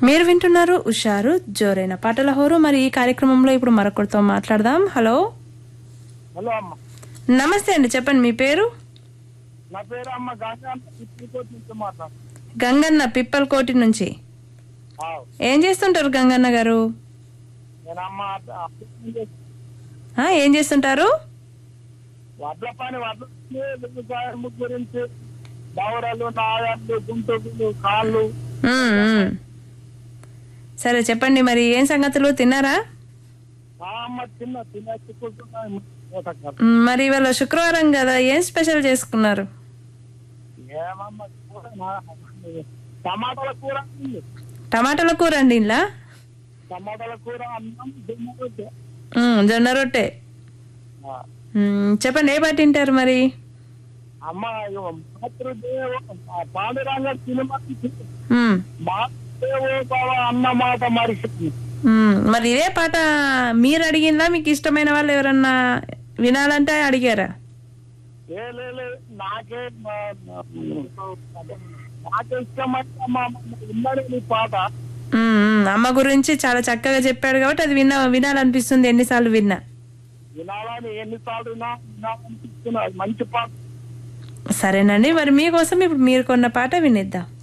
మీరు వింటున్నారు ఉషారు జోరైన పాటల హోరు మరి ఈ కార్యక్రమంలో ఇప్పుడు మరొకరితో మాట్లాడదాం హలో హలో అమ్మ నమస్తే అండి చెప్పండి మీ పేరు నా పేరు అమ్మ గాంధీ ఇప్పటికోటి నుంచి మాట్లాడు గంగన్న పిప్పలకోటి నుంచి ఏం చేస్తుంటారు గంగన్న గారు నేను అమ్మ అట్ల- అట్ల పని చేస్తా. ఆ, ఏం చేస్తుంటారు వడ్ల పని వడ్ల పని, వ్యవసాయం గురించి దవరలు నాయాలు గుంటలు కాళ్ళు ఉమ్, ఉమ్. సరే చెప్పండి మరి ఏం సంగతులు తిన్నారా ఆ అమ్మ తిన్న తిన్న చిక్కుతున్నాయి ఉమ్, మరి ఇవాళ శుక్రవారం కదా ఏం స్పెషల్ చేసుకున్నారు ఏమమ్మ కూర నా- టమాటాల కూర ఉంది. టమాటాల కూర అండి ఇలా టమాటాల కూర అన్నం దుమ్మ రొట్టె. జొన్న రొట్టె ఆ. ఉమ్, చెప్పండి ఏ పాట తింటారు మరి అమ్మ ఇగో మాతృదేవ ఆ పాండురంగ సినిమా ఉమ్, మాతృదేవో బావ అన్న మాట మరిచి ఉమ్, మరి ఇదే పాట మీరు అడిగిందా మీకు ఇష్టమైన వాళ్ళు ఎవరన్నా వినాలంటే అడిగారా ఏ లే లే, నాకే మా- నాకే ఇష్టమైన అమ్మ ఉన్నది నీ పాట ఉమ్, ఉమ్, అమ్మ గురించి చాలా చక్కగా చెప్పాడు కాబట్టి అది విన్నా వినాలనిపిస్తుంది ఎన్నిసార్లు విన్నా వినాలని ఎన్నిసార్లు వినా వినాలనిపిస్తున్నా అది మంచి పాట సరేనండి మరి మీకోసం ఇప్పుడు మీరు కొన్న పాట వినిద్దాం